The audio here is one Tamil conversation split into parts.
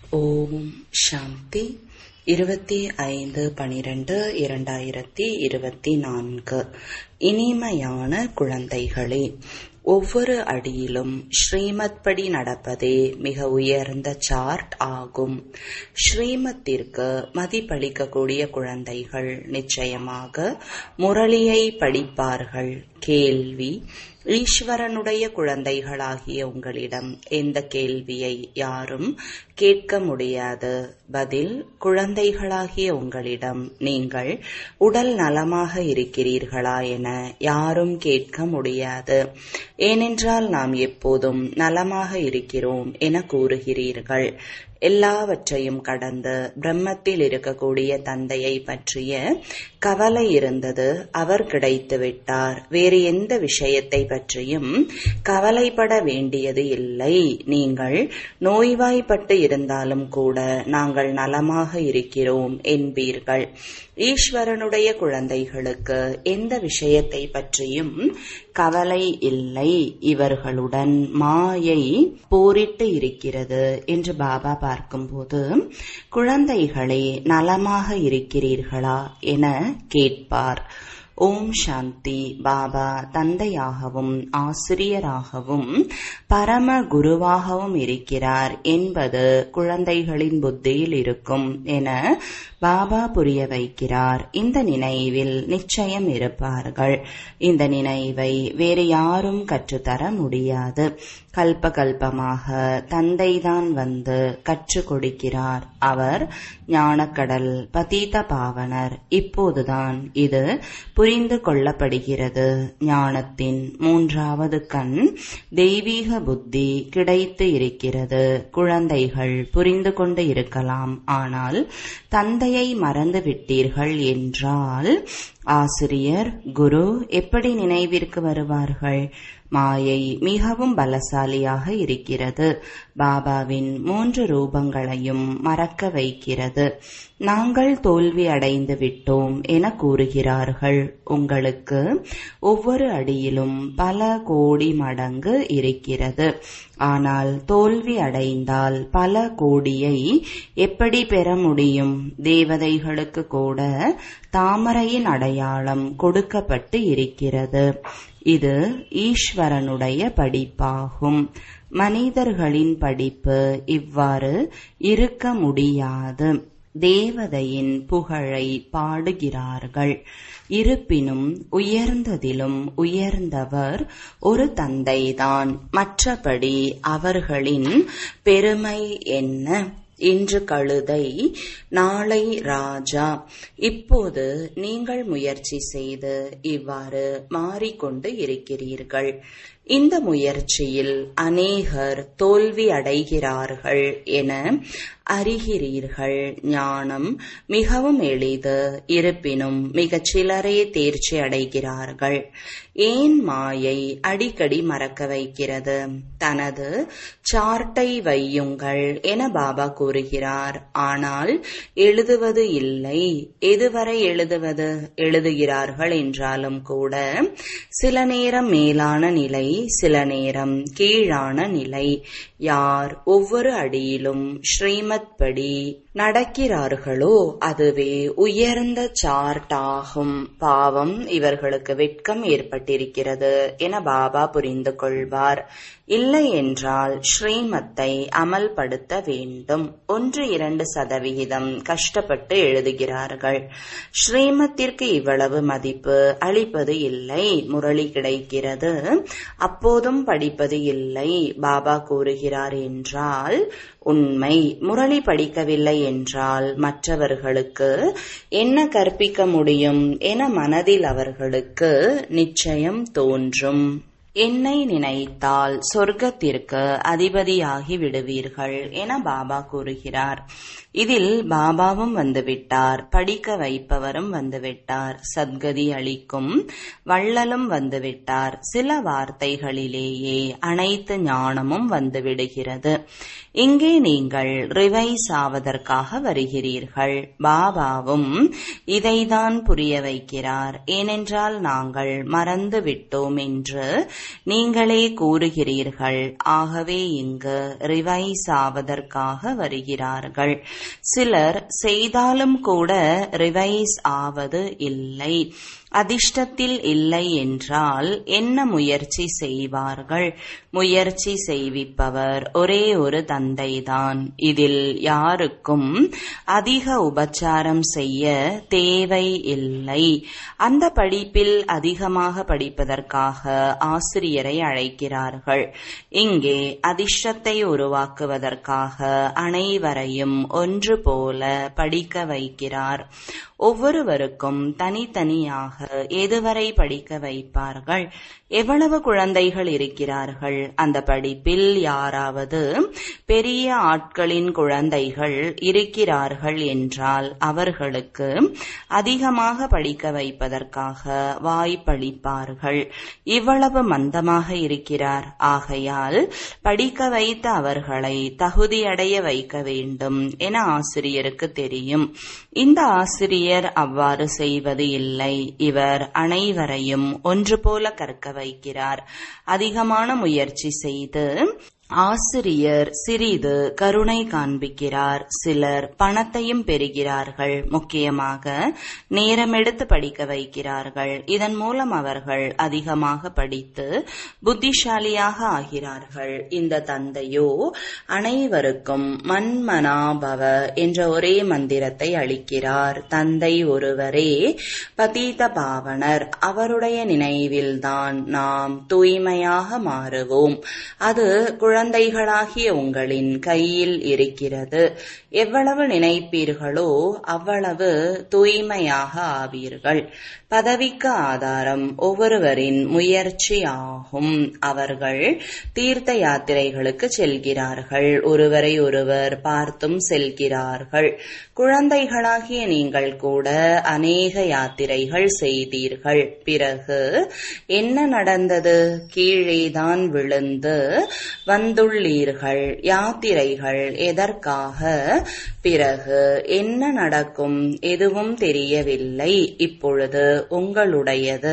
ஓம் சாந்தி இருபத்தி ஐந்து பனிரெண்டு இரண்டாயிரத்தி இருபத்தி நான்கு இனிமையான குழந்தைகளே ஒவ்வொரு அடியிலும் ஸ்ரீமத் படி நடப்பதே மிக உயர்ந்த சார்ட் ஆகும் ஸ்ரீமத்திற்கு மதிப்பளிக்கக்கூடிய குழந்தைகள் நிச்சயமாக முரளியை படிப்பார்கள் கேள்வி ஈஸ்வரனுடைய குழந்தைகளாகிய உங்களிடம் எந்த கேள்வியை யாரும் கேட்க முடியாது பதில் குழந்தைகளாகிய உங்களிடம் நீங்கள் உடல் நலமாக இருக்கிறீர்களா என யாரும் கேட்க முடியாது ஏனென்றால் நாம் எப்போதும் நலமாக இருக்கிறோம் என கூறுகிறீர்கள் எல்லாவற்றையும் கடந்து பிரம்மத்தில் இருக்கக்கூடிய தந்தையை பற்றிய கவலை இருந்தது அவர் கிடைத்து விட்டார் வேறு எந்த விஷயத்தை பற்றியும் கவலைப்பட வேண்டியது இல்லை நீங்கள் நோய்வாய்ப்பட்டு இருந்தாலும் கூட நாங்கள் நலமாக இருக்கிறோம் என்பீர்கள் ஈஸ்வரனுடைய குழந்தைகளுக்கு எந்த விஷயத்தை பற்றியும் கவலை இல்லை இவர்களுடன் மாயை போரிட்டு இருக்கிறது என்று பாபா பார்க்கும்போது குழந்தைகளே நலமாக இருக்கிறீர்களா என கேட்பார் ஓம் சாந்தி பாபா தந்தையாகவும் ஆசிரியராகவும் பரம குருவாகவும் இருக்கிறார் என்பது குழந்தைகளின் புத்தியில் இருக்கும் என பாபா புரிய வைக்கிறார் இந்த நினைவில் நிச்சயம் இருப்பார்கள் இந்த நினைவை வேறு யாரும் கற்றுத்தர முடியாது கல்ப கல்பமாக தந்தைதான் வந்து கற்றுக் கொடுக்கிறார் அவர் ஞானக்கடல் பதீத பாவனர் இப்போதுதான் இது புரிந்து கொள்ளப்படுகிறது ஞானத்தின் மூன்றாவது கண் தெய்வீக புத்தி கிடைத்து இருக்கிறது குழந்தைகள் புரிந்து கொண்டு இருக்கலாம் ஆனால் தந்தையை மறந்து விட்டீர்கள் என்றால் ஆசிரியர் குரு எப்படி நினைவிற்கு வருவார்கள் மாயை மிகவும் பலசாலியாக இருக்கிறது பாபாவின் மூன்று ரூபங்களையும் மறக்க வைக்கிறது நாங்கள் தோல்வி அடைந்து விட்டோம் என கூறுகிறார்கள் உங்களுக்கு ஒவ்வொரு அடியிலும் பல கோடி மடங்கு இருக்கிறது ஆனால் தோல்வி அடைந்தால் பல கோடியை எப்படி பெற முடியும் தேவதைகளுக்கு கூட தாமரையின் அடையாளம் கொடுக்கப்பட்டு இருக்கிறது இது ஈஸ்வரனுடைய படிப்பாகும் மனிதர்களின் படிப்பு இவ்வாறு இருக்க முடியாது தேவதையின் புகழை பாடுகிறார்கள் இருப்பினும் உயர்ந்ததிலும் உயர்ந்தவர் ஒரு தந்தைதான் மற்றபடி அவர்களின் பெருமை என்ன இன்று கழுதை நாளை ராஜா இப்போது நீங்கள் முயற்சி செய்து இவ்வாறு மாறிக்கொண்டு இருக்கிறீர்கள் இந்த முயற்சியில் அநேகர் தோல்வி அடைகிறார்கள் என அறிகிறீர்கள் ஞானம் மிகவும் எளிது இருப்பினும் மிகச் சிலரே தேர்ச்சி அடைகிறார்கள் ஏன் மாயை அடிக்கடி மறக்க வைக்கிறது தனது சார்ட்டை வையுங்கள் என பாபா கூறுகிறார் ஆனால் எழுதுவது இல்லை எதுவரை எழுதுவது எழுதுகிறார்கள் என்றாலும் கூட சில நேரம் மேலான நிலை சில நேரம் கீழான நிலை யார் ஒவ்வொரு அடியிலும் ஸ்ரீமத் படி நடக்கிறார்களோ அதுவே உயர்ந்த சார்ட் ஆகும் பாவம் இவர்களுக்கு வெட்கம் ஏற்பட்டிருக்கிறது என பாபா புரிந்து கொள்வார் இல்லை என்றால் ஸ்ரீமத்தை அமல்படுத்த வேண்டும் ஒன்று இரண்டு சதவிகிதம் கஷ்டப்பட்டு எழுதுகிறார்கள் ஸ்ரீமத்திற்கு இவ்வளவு மதிப்பு அளிப்பது இல்லை முரளி கிடைக்கிறது அப்போதும் படிப்பது இல்லை பாபா கூறுகிறார் என்றால் உண்மை முரளி படிக்கவில்லை என்றால் மற்றவர்களுக்கு என்ன கற்பிக்க முடியும் என மனதில் அவர்களுக்கு நிச்சயம் தோன்றும் என்னை நினைத்தால் சொர்க்கத்திற்கு அதிபதியாகி விடுவீர்கள் என பாபா கூறுகிறார் இதில் பாபாவும் வந்துவிட்டார் படிக்க வைப்பவரும் வந்துவிட்டார் சத்கதி அளிக்கும் வள்ளலும் வந்துவிட்டார் சில வார்த்தைகளிலேயே அனைத்து ஞானமும் வந்துவிடுகிறது இங்கே நீங்கள் ரிவைஸ் ஆவதற்காக வருகிறீர்கள் பாபாவும் இதைதான் புரிய வைக்கிறார் ஏனென்றால் நாங்கள் மறந்து விட்டோம் என்று நீங்களே கூறுகிறீர்கள் ஆகவே இங்கு ரிவைஸ் ஆவதற்காக வருகிறார்கள் சிலர் செய்தாலும் கூட ரிவைஸ் ஆவது இல்லை அதிர்ஷ்டத்தில் இல்லை என்றால் என்ன முயற்சி செய்வார்கள் முயற்சி செய்விப்பவர் ஒரே ஒரு தந்தைதான் இதில் யாருக்கும் அதிக உபச்சாரம் செய்ய தேவை இல்லை அந்த படிப்பில் அதிகமாக படிப்பதற்காக ஆசிரியரை அழைக்கிறார்கள் இங்கே அதிர்ஷ்டத்தை உருவாக்குவதற்காக அனைவரையும் ஒன்று போல படிக்க வைக்கிறார் ஒவ்வொருவருக்கும் தனித்தனியாக எதுவரை படிக்க வைப்பார்கள் எவ்வளவு குழந்தைகள் இருக்கிறார்கள் அந்த படிப்பில் யாராவது பெரிய ஆட்களின் குழந்தைகள் இருக்கிறார்கள் என்றால் அவர்களுக்கு அதிகமாக படிக்க வைப்பதற்காக வாய்ப்பளிப்பார்கள் இவ்வளவு மந்தமாக இருக்கிறார் ஆகையால் படிக்க வைத்த அவர்களை தகுதியடைய வைக்க வேண்டும் என ஆசிரியருக்கு தெரியும் இந்த ஆசிரியர் அவ்வாறு செய்வது இல்லை இவர் அனைவரையும் ஒன்று போல கற்க வைக்கிறார் அதிகமான முயற்சி செய்து ஆசிரியர் சிறிது கருணை காண்பிக்கிறார் சிலர் பணத்தையும் பெறுகிறார்கள் முக்கியமாக நேரமெடுத்து படிக்க வைக்கிறார்கள் இதன் மூலம் அவர்கள் அதிகமாக படித்து புத்திசாலியாக ஆகிறார்கள் இந்த தந்தையோ அனைவருக்கும் மன்மனாபவ என்ற ஒரே மந்திரத்தை அளிக்கிறார் தந்தை ஒருவரே பதீத பாவனர் அவருடைய நினைவில்தான் நாம் தூய்மையாக மாறுவோம் அது குழந்தைகளாகிய உங்களின் கையில் இருக்கிறது எவ்வளவு நினைப்பீர்களோ அவ்வளவு தூய்மையாக ஆவீர்கள் பதவிக்கு ஆதாரம் ஒவ்வொருவரின் முயற்சி ஆகும் அவர்கள் தீர்த்த யாத்திரைகளுக்கு செல்கிறார்கள் ஒருவரை ஒருவர் பார்த்தும் செல்கிறார்கள் குழந்தைகளாகிய நீங்கள் கூட அநேக யாத்திரைகள் செய்தீர்கள் பிறகு என்ன நடந்தது கீழேதான் விழுந்து வந்துள்ளீர்கள் யாத்திரைகள் எதற்காக பிறகு என்ன நடக்கும் எதுவும் தெரியவில்லை இப்பொழுது உங்களுடையது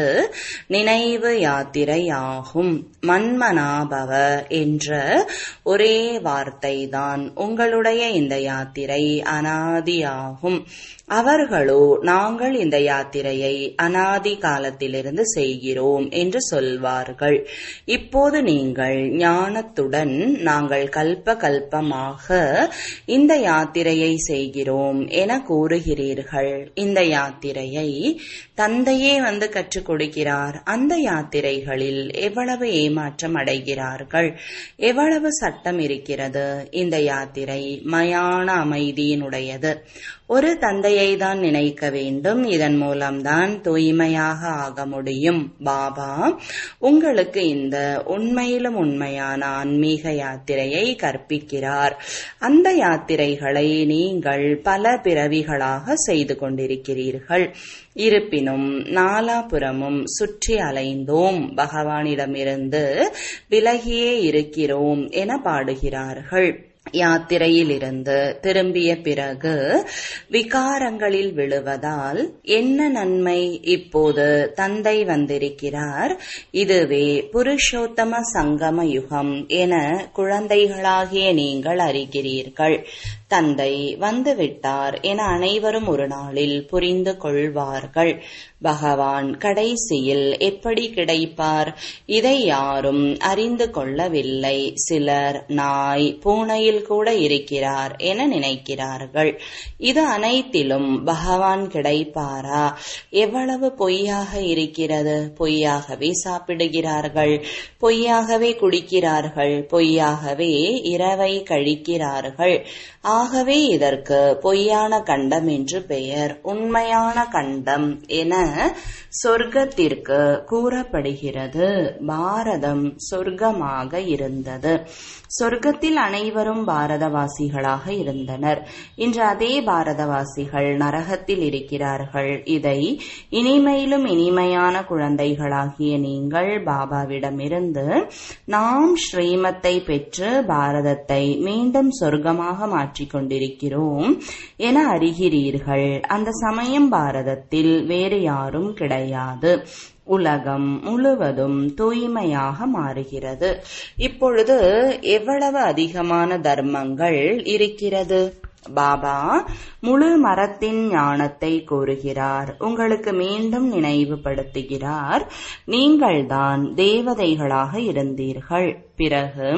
நினைவு யாத்திரை ஆகும் மன்மனாபவ என்ற ஒரே வார்த்தைதான் உங்களுடைய இந்த யாத்திரை அனாதியாகும் அவர்களோ நாங்கள் இந்த யாத்திரையை அனாதி காலத்திலிருந்து செய்கிறோம் என்று சொல்வார்கள் இப்போது நீங்கள் ஞானத்துடன் நாங்கள் கல்ப கல்பமாக இந்த யாத்திரையை செய்கிறோம் என கூறுகிறீர்கள் இந்த யாத்திரையை தந்தையே வந்து கற்றுக் கொடுக்கிறார் அந்த யாத்திரைகளில் எவ்வளவு ஏமாற்றம் அடைகிறார்கள் எவ்வளவு சட்டம் இருக்கிறது இந்த யாத்திரை மயான அமைதியினுடையது ஒரு தந்தையை தான் நினைக்க வேண்டும் இதன் மூலம்தான் தூய்மையாக ஆக முடியும் பாபா உங்களுக்கு இந்த உண்மையிலும் உண்மையான ஆன்மீக யாத்திரையை கற்பிக்கிறார் அந்த யாத்திரைகளை நீங்கள் பல பிறவிகளாக செய்து கொண்டிருக்கிறீர்கள் இருப்பினும் நாலாபுறமும் சுற்றி அலைந்தோம் பகவானிடமிருந்து விலகியே இருக்கிறோம் என பாடுகிறார்கள் யாத்திரையிலிருந்து திரும்பிய பிறகு விகாரங்களில் விழுவதால் என்ன நன்மை இப்போது தந்தை வந்திருக்கிறார் இதுவே புருஷோத்தம சங்கம யுகம் என குழந்தைகளாகிய நீங்கள் அறிகிறீர்கள் தந்தை வந்துவிட்டார் என அனைவரும் ஒரு நாளில் புரிந்து கொள்வார்கள் பகவான் கடைசியில் எப்படி கிடைப்பார் இதை யாரும் அறிந்து கொள்ளவில்லை சிலர் நாய் பூனையில் கூட இருக்கிறார் என நினைக்கிறார்கள் இது அனைத்திலும் பகவான் கிடைப்பாரா எவ்வளவு பொய்யாக இருக்கிறது பொய்யாகவே சாப்பிடுகிறார்கள் பொய்யாகவே குடிக்கிறார்கள் பொய்யாகவே இரவை கழிக்கிறார்கள் ஆகவே இதற்கு பொய்யான கண்டம் என்று பெயர் உண்மையான கண்டம் என சொர்க்கத்திற்கு கூறப்படுகிறது பாரதம் சொர்க்கமாக இருந்தது சொர்க்கத்தில் அனைவரும் பாரதவாசிகளாக இருந்தனர் இன்று அதே பாரதவாசிகள் நரகத்தில் இருக்கிறார்கள் இதை இனிமையிலும் இனிமையான குழந்தைகளாகிய நீங்கள் பாபாவிடமிருந்து நாம் ஸ்ரீமத்தை பெற்று பாரதத்தை மீண்டும் சொர்க்கமாக மாற்றிக் கொண்டிருக்கிறோம் என அறிகிறீர்கள் அந்த சமயம் பாரதத்தில் வேறு யாரும் கிடையாது உலகம் முழுவதும் தூய்மையாக மாறுகிறது இப்பொழுது எவ்வளவு அதிகமான தர்மங்கள் இருக்கிறது பாபா முழு மரத்தின் ஞானத்தை கூறுகிறார் உங்களுக்கு மீண்டும் நினைவுபடுத்துகிறார் நீங்கள்தான் தேவதைகளாக இருந்தீர்கள் பிறகு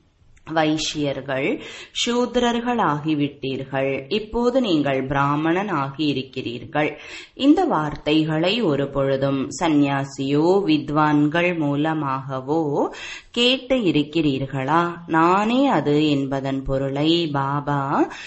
வைஷ்யர்கள் சூத்ரர்கள் ஆகிவிட்டீர்கள் இப்போது நீங்கள் பிராமணன் ஆகி இருக்கிறீர்கள் இந்த வார்த்தைகளை ஒரு பொழுதும் சந்நியாசியோ வித்வான்கள் மூலமாகவோ கேட்டு இருக்கிறீர்களா நானே அது என்பதன் பொருளை பாபா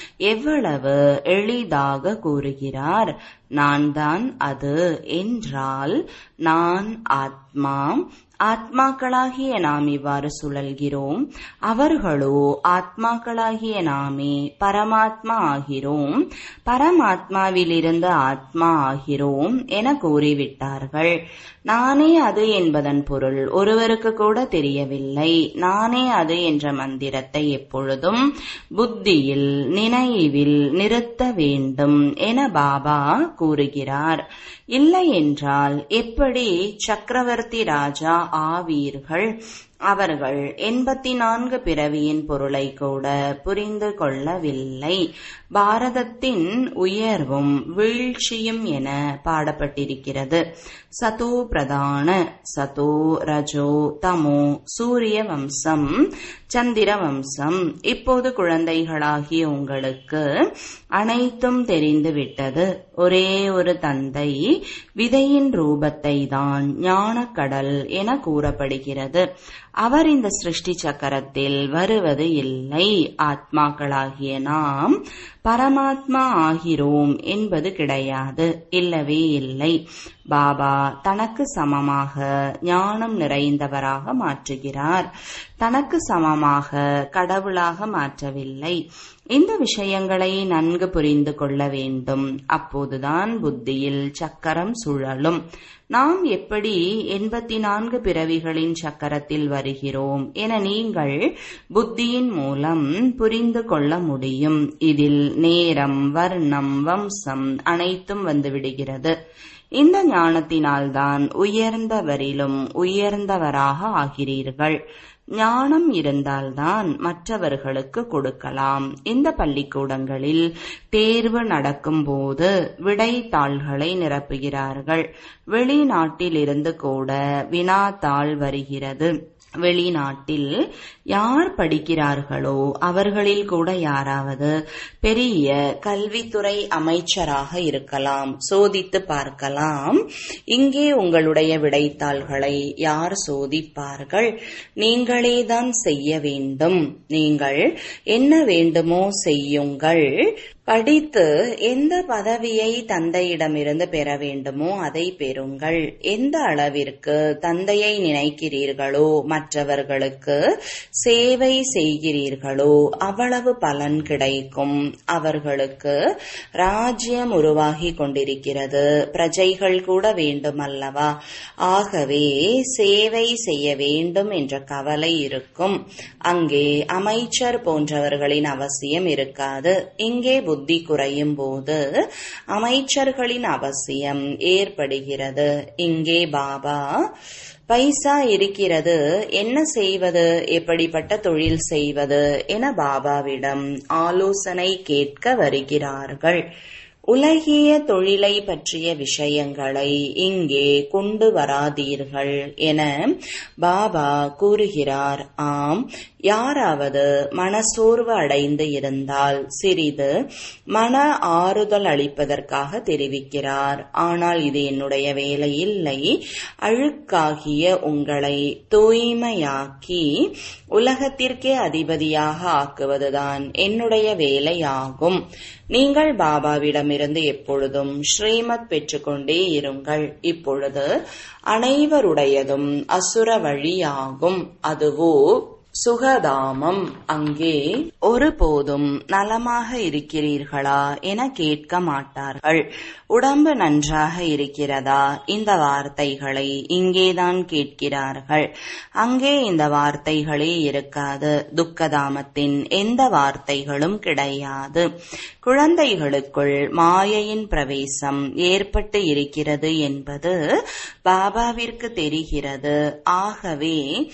எவ்வளவு எளிதாக கூறுகிறார் நான் தான் அது என்றால் நான் ஆத்மா ஆத்மாக்களாகிய நாம் இவ்வாறு சுழல்கிறோம் அவர்களோ ஆத்மாக்களாகிய நாமே பரமாத்மா ஆகிறோம் பரமாத்மாவிலிருந்து ஆத்மா ஆகிறோம் என கூறிவிட்டார்கள் நானே அது என்பதன் பொருள் ஒருவருக்கு கூட தெரியவில்லை நானே அது என்ற மந்திரத்தை எப்பொழுதும் புத்தியில் நினைவில் நிறுத்த வேண்டும் என பாபா கூறுகிறார் இல்லை என்றால் எப்படி சக்கரவர்த்தி ராஜா ஆவீர்கள் அவர்கள் எண்பத்தி நான்கு பிறவியின் பொருளை கூட புரிந்து கொள்ளவில்லை பாரதத்தின் உயர்வும் வீழ்ச்சியும் என பாடப்பட்டிருக்கிறது சதோ பிரதான சதோ ரஜோ தமோ சூரிய வம்சம் சந்திர வம்சம் இப்போது குழந்தைகளாகிய உங்களுக்கு அனைத்தும் தெரிந்துவிட்டது ஒரே ஒரு தந்தை விதையின் ரூபத்தை தான் ஞானக்கடல் என கூறப்படுகிறது அவர் இந்த சிருஷ்டி சக்கரத்தில் வருவது இல்லை ஆத்மாக்களாகிய நாம் பரமாத்மா ஆகிறோம் என்பது கிடையாது இல்லவே இல்லை பாபா தனக்கு சமமாக ஞானம் நிறைந்தவராக மாற்றுகிறார் தனக்கு சமமாக கடவுளாக மாற்றவில்லை இந்த விஷயங்களை நன்கு புரிந்து கொள்ள வேண்டும் அப்போதுதான் புத்தியில் சக்கரம் சுழலும் நாம் எப்படி எண்பத்தி நான்கு பிறவிகளின் சக்கரத்தில் வருகிறோம் என நீங்கள் புத்தியின் மூலம் புரிந்து கொள்ள முடியும் இதில் நேரம் வர்ணம் வம்சம் அனைத்தும் வந்துவிடுகிறது இந்த ஞானத்தினால்தான் உயர்ந்தவரிலும் உயர்ந்தவராக ஆகிறீர்கள் ஞானம் இருந்தால்தான் மற்றவர்களுக்கு கொடுக்கலாம் இந்த பள்ளிக்கூடங்களில் தேர்வு நடக்கும்போது விடைத்தாள்களை நிரப்புகிறார்கள் வெளிநாட்டில் இருந்து கூட வினாத்தாள் வருகிறது வெளிநாட்டில் யார் படிக்கிறார்களோ அவர்களில் கூட யாராவது பெரிய கல்வித்துறை அமைச்சராக இருக்கலாம் சோதித்து பார்க்கலாம் இங்கே உங்களுடைய விடைத்தாள்களை யார் சோதிப்பார்கள் நீங்களேதான் செய்ய வேண்டும் நீங்கள் என்ன வேண்டுமோ செய்யுங்கள் படித்து எந்த பதவியை தந்தையிடமிருந்து பெற வேண்டுமோ அதை பெறுங்கள் எந்த அளவிற்கு தந்தையை நினைக்கிறீர்களோ மற்றவர்களுக்கு சேவை செய்கிறீர்களோ அவ்வளவு பலன் கிடைக்கும் அவர்களுக்கு ராஜ்யம் உருவாகி கொண்டிருக்கிறது பிரஜைகள் கூட வேண்டும் அல்லவா ஆகவே சேவை செய்ய வேண்டும் என்ற கவலை இருக்கும் அங்கே அமைச்சர் போன்றவர்களின் அவசியம் இருக்காது இங்கே புத்தி குறையும் போது அமைச்சர்களின் அவசியம் ஏற்படுகிறது இங்கே பாபா பைசா இருக்கிறது என்ன செய்வது எப்படிப்பட்ட தொழில் செய்வது என பாபாவிடம் ஆலோசனை கேட்க வருகிறார்கள் உலகிய தொழிலை பற்றிய விஷயங்களை இங்கே கொண்டு வராதீர்கள் என பாபா கூறுகிறார் ஆம் யாராவது மனசோர்வு அடைந்து இருந்தால் சிறிது மன ஆறுதல் அளிப்பதற்காக தெரிவிக்கிறார் ஆனால் இது என்னுடைய வேலை இல்லை அழுக்காகிய உங்களை தூய்மையாக்கி உலகத்திற்கே அதிபதியாக ஆக்குவதுதான் என்னுடைய வேலையாகும் நீங்கள் பாபாவிடமிருந்து எப்பொழுதும் ஸ்ரீமத் பெற்றுக்கொண்டே இருங்கள் இப்பொழுது அனைவருடையதும் அசுர வழியாகும் அதுவோ சுகதாமம் அங்கே ஒருபோதும் நலமாக இருக்கிறீர்களா என கேட்க மாட்டார்கள் உடம்பு நன்றாக இருக்கிறதா இந்த வார்த்தைகளை இங்கேதான் கேட்கிறார்கள் அங்கே இந்த வார்த்தைகளே இருக்காது துக்கதாமத்தின் எந்த வார்த்தைகளும் கிடையாது குழந்தைகளுக்குள் மாயையின் பிரவேசம் ஏற்பட்டு இருக்கிறது என்பது பாபாவிற்கு தெரிகிறது ஆகவே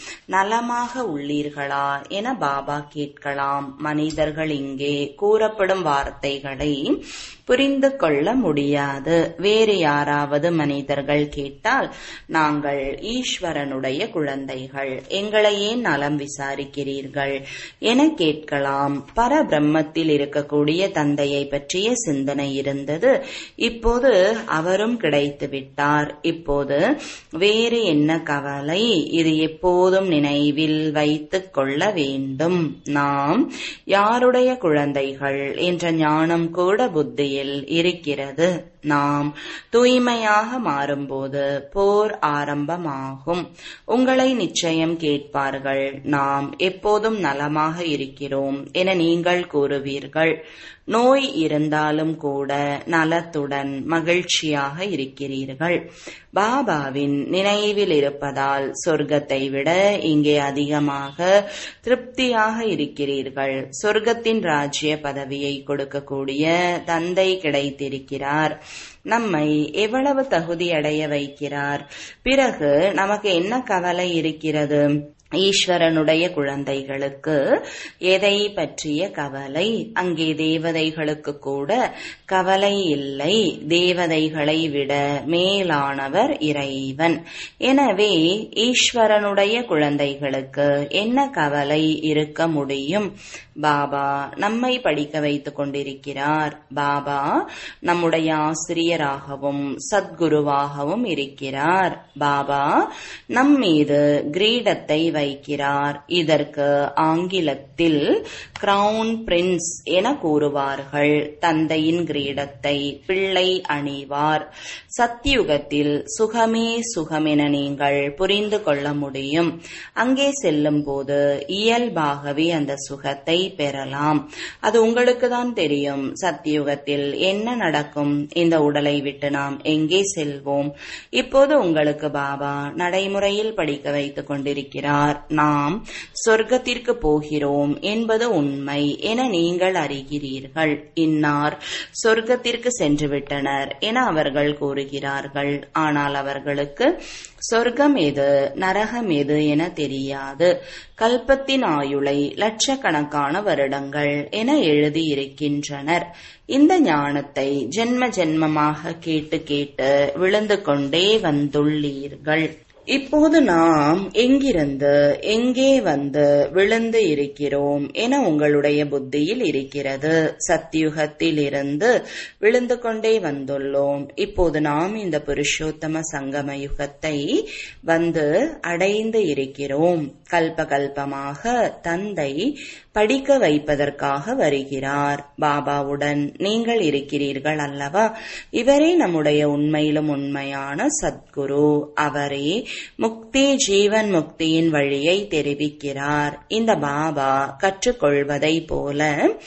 நலமாக உள்ளீர்களா என பாபா கேட்கலாம் மனிதர்கள் இங்கே கூறப்படும் வார்த்தைகளை புரிந்து கொள்ள முடியாது வேறு யாராவது மனிதர்கள் கேட்டால் நாங்கள் ஈஸ்வரனுடைய குழந்தைகள் எங்களை ஏன் நலம் விசாரிக்கிறீர்கள் என கேட்கலாம் பரபிரம்மத்தில் இருக்கக்கூடிய தந்தையை பற்றிய சிந்தனை இருந்தது இப்போது அவரும் கிடைத்து விட்டார் இப்போது வேறு என்ன கவலை இது எப்போதும் நினைவில் வைத்துக் கொள்ள வேண்டும் நாம் யாருடைய குழந்தைகள் என்ற ஞானம் கூட புத்தியில் இருக்கிறது நாம் தூய்மையாக மாறும்போது போர் ஆரம்பமாகும் உங்களை நிச்சயம் கேட்பார்கள் நாம் எப்போதும் நலமாக இருக்கிறோம் என நீங்கள் கூறுவீர்கள் நோய் இருந்தாலும் கூட நலத்துடன் மகிழ்ச்சியாக இருக்கிறீர்கள் பாபாவின் நினைவில் இருப்பதால் சொர்க்கத்தை விட இங்கே அதிகமாக திருப்தியாக இருக்கிறீர்கள் சொர்க்கத்தின் ராஜ்ய பதவியை கொடுக்கக்கூடிய தந்தை கிடைத்திருக்கிறார் நம்மை எவ்வளவு தகுதி அடைய வைக்கிறார் பிறகு நமக்கு என்ன கவலை இருக்கிறது ஈஸ்வரனுடைய குழந்தைகளுக்கு எதை பற்றிய கவலை அங்கே தேவதைகளுக்கு கூட கவலை இல்லை தேவதைகளை விட மேலானவர் இறைவன் எனவே ஈஸ்வரனுடைய குழந்தைகளுக்கு என்ன கவலை இருக்க முடியும் பாபா நம்மை படிக்க வைத்துக் கொண்டிருக்கிறார் பாபா நம்முடைய ஆசிரியராகவும் சத்குருவாகவும் இருக்கிறார் பாபா நம் மீது கிரீடத்தை வைக்கிறார் இதற்கு ஆங்கிலத்தில் கிரவுன் பிரின்ஸ் என கூறுவார்கள் தந்தையின் கிரீடத்தை பிள்ளை அணிவார் சத்தியுகத்தில் சுகமே சுகமென நீங்கள் புரிந்து கொள்ள முடியும் அங்கே செல்லும் போது இயல்பாகவே அந்த சுகத்தை பெறலாம் அது உங்களுக்கு தான் தெரியும் சத்தியுகத்தில் என்ன நடக்கும் இந்த உடலை விட்டு நாம் எங்கே செல்வோம் இப்போது உங்களுக்கு பாபா நடைமுறையில் படிக்க வைத்துக் கொண்டிருக்கிறார் நாம் சொர்க்கத்திற்கு போகிறோம் என்பது உண்மை என நீங்கள் அறிகிறீர்கள் இன்னார் சொர்க்கத்திற்கு சென்று விட்டனர் என அவர்கள் கூறுகிறார்கள் ஆனால் அவர்களுக்கு சொர்க்கம் எது நரகம் எது என தெரியாது கல்பத்தின் ஆயுளை லட்சக்கணக்கான வருடங்கள் என எழுதியிருக்கின்றனர் இந்த ஞானத்தை ஜென்ம ஜென்மமாக கேட்டு கேட்டு விழுந்து கொண்டே வந்துள்ளீர்கள் இப்போது நாம் எங்கிருந்து எங்கே வந்து விழுந்து இருக்கிறோம் என உங்களுடைய புத்தியில் இருக்கிறது சத்தியுகத்தில் இருந்து விழுந்து கொண்டே வந்துள்ளோம் இப்போது நாம் இந்த புருஷோத்தம சங்கம யுகத்தை வந்து அடைந்து இருக்கிறோம் கல்ப கல்பமாக தந்தை படிக்க வைப்பதற்காக வருகிறார் பாபாவுடன் நீங்கள் இருக்கிறீர்கள் அல்லவா இவரே நம்முடைய உண்மையிலும் உண்மையான சத்குரு அவரே முக்தி ஜீவன் முக்தியின் வழியை தெரிவிக்கிறார் இந்த பாபா கற்றுக்கொள்வதை போல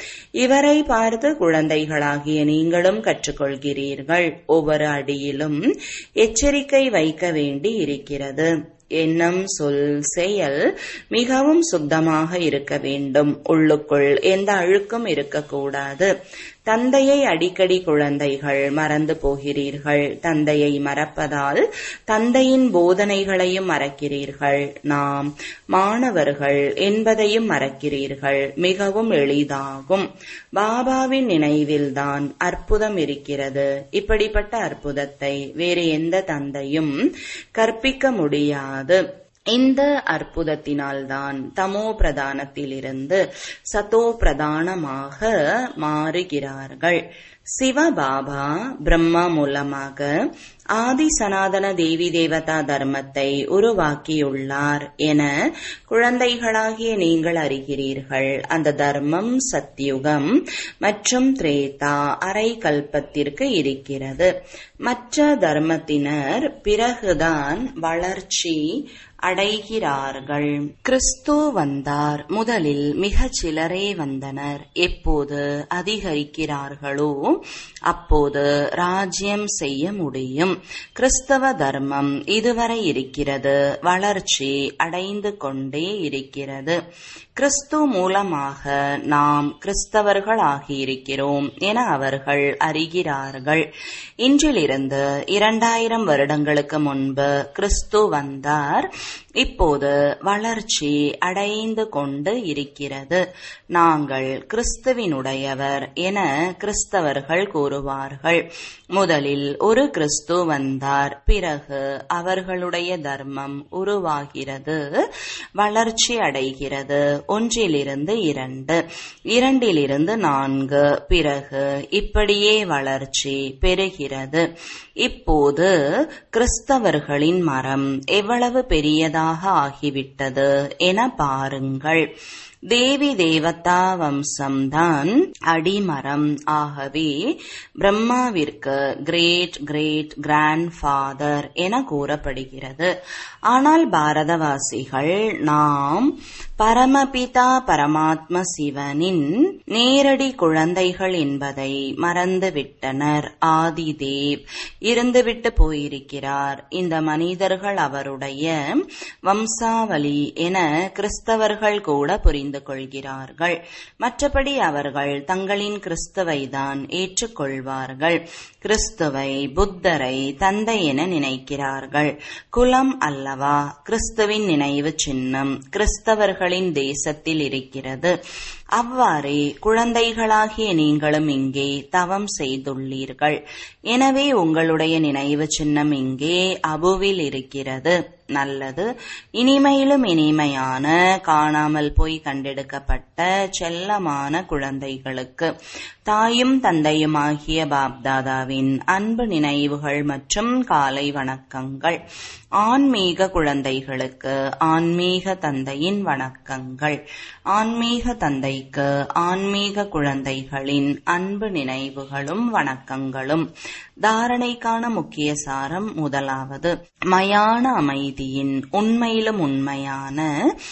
இவரை பார்த்து குழந்தைகளாகிய நீங்களும் கற்றுக்கொள்கிறீர்கள் ஒவ்வொரு அடியிலும் எச்சரிக்கை வைக்க வேண்டி இருக்கிறது எண்ணம் சொல் செயல் மிகவும் சுத்தமாக இருக்க வேண்டும் உள்ளுக்குள் எந்த அழுக்கும் இருக்கக்கூடாது தந்தையை அடிக்கடி குழந்தைகள் மறந்து போகிறீர்கள் தந்தையை மறப்பதால் தந்தையின் போதனைகளையும் மறக்கிறீர்கள் நாம் மாணவர்கள் என்பதையும் மறக்கிறீர்கள் மிகவும் எளிதாகும் பாபாவின் நினைவில்தான் அற்புதம் இருக்கிறது இப்படிப்பட்ட அற்புதத்தை வேறு எந்த தந்தையும் கற்பிக்க முடியாது இந்த அற்புதத்தினால்தான் தமோ பிரதானத்திலிருந்து சதோ பிரதானமாக மாறுகிறார்கள் சிவபாபா பிரம்மா மூலமாக ஆதி சனாதன தேவி தேவதா தர்மத்தை உருவாக்கியுள்ளார் என குழந்தைகளாகிய நீங்கள் அறிகிறீர்கள் அந்த தர்மம் சத்யுகம் மற்றும் திரேதா அரை கல்பத்திற்கு இருக்கிறது மற்ற தர்மத்தினர் பிறகுதான் வளர்ச்சி அடைகிறார்கள் கிறிஸ்து வந்தார் முதலில் மிகச் சிலரே வந்தனர் எப்போது அதிகரிக்கிறார்களோ அப்போது ராஜ்யம் செய்ய முடியும் கிறிஸ்தவ தர்மம் இதுவரை இருக்கிறது வளர்ச்சி அடைந்து கொண்டே இருக்கிறது கிறிஸ்து மூலமாக நாம் கிறிஸ்தவர்கள் ஆகியிருக்கிறோம் என அவர்கள் அறிகிறார்கள் இன்றிலிருந்து இரண்டாயிரம் வருடங்களுக்கு முன்பு கிறிஸ்து வந்தார் இப்போது வளர்ச்சி அடைந்து கொண்டு இருக்கிறது நாங்கள் கிறிஸ்துவினுடையவர் என கிறிஸ்தவர்கள் கூறுவார்கள் முதலில் ஒரு கிறிஸ்து வந்தார் பிறகு அவர்களுடைய தர்மம் உருவாகிறது வளர்ச்சி அடைகிறது ஒன்றிலிருந்து இரண்டு இரண்டிலிருந்து நான்கு பிறகு இப்படியே வளர்ச்சி பெறுகிறது இப்போது கிறிஸ்தவர்களின் மரம் எவ்வளவு பெரியதாக ஆகிவிட்டது என பாருங்கள் தேவி தேவதா வம்சம்தான் அடிமரம் ஆகவே பிரம்மாவிற்கு கிரேட் கிரேட் கிராண்ட் ஃபாதர் என கூறப்படுகிறது ஆனால் பாரதவாசிகள் நாம் பரமபிதா பரமாத்ம சிவனின் நேரடி குழந்தைகள் என்பதை மறந்துவிட்டனர் ஆதிதேவ் இருந்துவிட்டு போயிருக்கிறார் இந்த மனிதர்கள் அவருடைய வம்சாவளி என கிறிஸ்தவர்கள் கூட புரிந்து கொள்கிறார்கள் மற்றபடி அவர்கள் தங்களின் கிறிஸ்துவை தான் ஏற்றுக்கொள்வார்கள் கிறிஸ்துவை புத்தரை தந்தை என நினைக்கிறார்கள் குலம் அல்லவா கிறிஸ்துவின் நினைவு சின்னம் கிறிஸ்தவர்களின் தேசத்தில் இருக்கிறது அவ்வாறே குழந்தைகளாகிய நீங்களும் இங்கே தவம் செய்துள்ளீர்கள் எனவே உங்களுடைய நினைவு சின்னம் இங்கே அபுவில் இருக்கிறது நல்லது இனிமையிலும் இனிமையான காணாமல் போய் கண்டெடுக்கப்பட்ட செல்லமான குழந்தைகளுக்கு தாயும் தந்தையுமாகிய பாப்தாதாவின் அன்பு நினைவுகள் மற்றும் காலை வணக்கங்கள் ஆன்மீக குழந்தைகளுக்கு ஆன்மீக தந்தையின் வணக்கங்கள் ஆன்மீக தந்தைக்கு ஆன்மீக குழந்தைகளின் அன்பு நினைவுகளும் வணக்கங்களும் தாரணைக்கான முக்கிய சாரம் முதலாவது மயான அமைதியின் உண்மையிலும் உண்மையான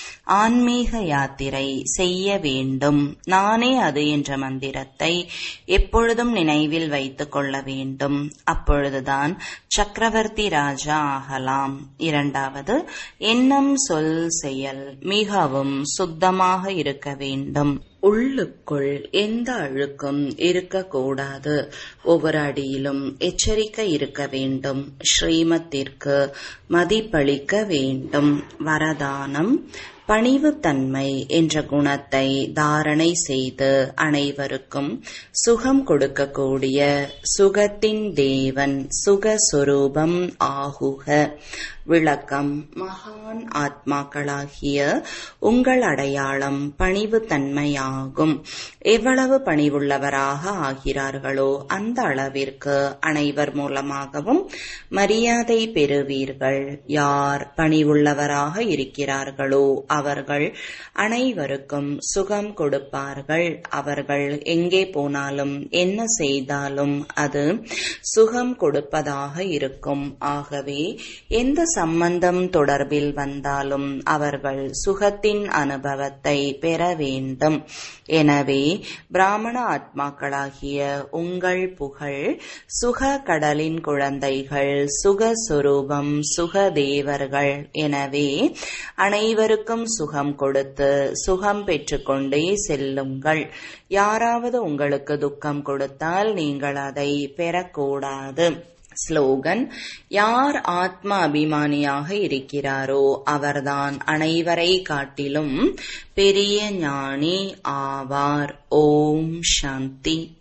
ஆன்மீக யாத்திரை செய்ய வேண்டும் நானே அது என்ற மந்திரத்தை எப்பொழுதும் நினைவில் வைத்துக் கொள்ள வேண்டும் அப்பொழுதுதான் சக்கரவர்த்தி ராஜா ஆகலாம் இரண்டாவது எண்ணம் சொல் செயல் மிகவும் சுத்தமாக இருக்க வேண்டும் உள்ளுக்குள் எந்த அழுக்கும் இருக்கக்கூடாது ஒவ்வொரு அடியிலும் எச்சரிக்கை இருக்க வேண்டும் ஸ்ரீமத்திற்கு மதிப்பளிக்க வேண்டும் வரதானம் பணிவுத்தன்மை என்ற குணத்தை தாரணை செய்து அனைவருக்கும் சுகம் கொடுக்கக்கூடிய சுகத்தின் தேவன் சுகஸ்வரூபம் ஆகுக விளக்கம் மகான் ஆத்மாக்களாகிய உங்கள் அடையாளம் பணிவுத்தன்மையாகும் எவ்வளவு பணிவுள்ளவராக ஆகிறார்களோ அந்த அளவிற்கு அனைவர் மூலமாகவும் மரியாதை பெறுவீர்கள் யார் பணிவுள்ளவராக இருக்கிறார்களோ அவர்கள் அனைவருக்கும் சுகம் கொடுப்பார்கள் அவர்கள் எங்கே போனாலும் என்ன செய்தாலும் அது சுகம் கொடுப்பதாக இருக்கும் ஆகவே எந்த சம்பந்தம் தொடர்பில் வந்தாலும் அவர்கள் சுகத்தின் அனுபவத்தை பெற வேண்டும் எனவே பிராமண ஆத்மாக்களாகிய உங்கள் புகழ் சுக கடலின் குழந்தைகள் சுகஸ்வரூபம் சுகதேவர்கள் எனவே அனைவருக்கும் சுகம் கொடுத்து சுகம் பெற்றுக்கொண்டே செல்லுங்கள் யாராவது உங்களுக்கு துக்கம் கொடுத்தால் நீங்கள் அதை பெறக்கூடாது ஸ்லோகன் யார் ஆத்ம அபிமானியாக இருக்கிறாரோ அவர்தான் அனைவரை காட்டிலும் பெரிய ஞானி ஆவார் ஓம் சாந்தி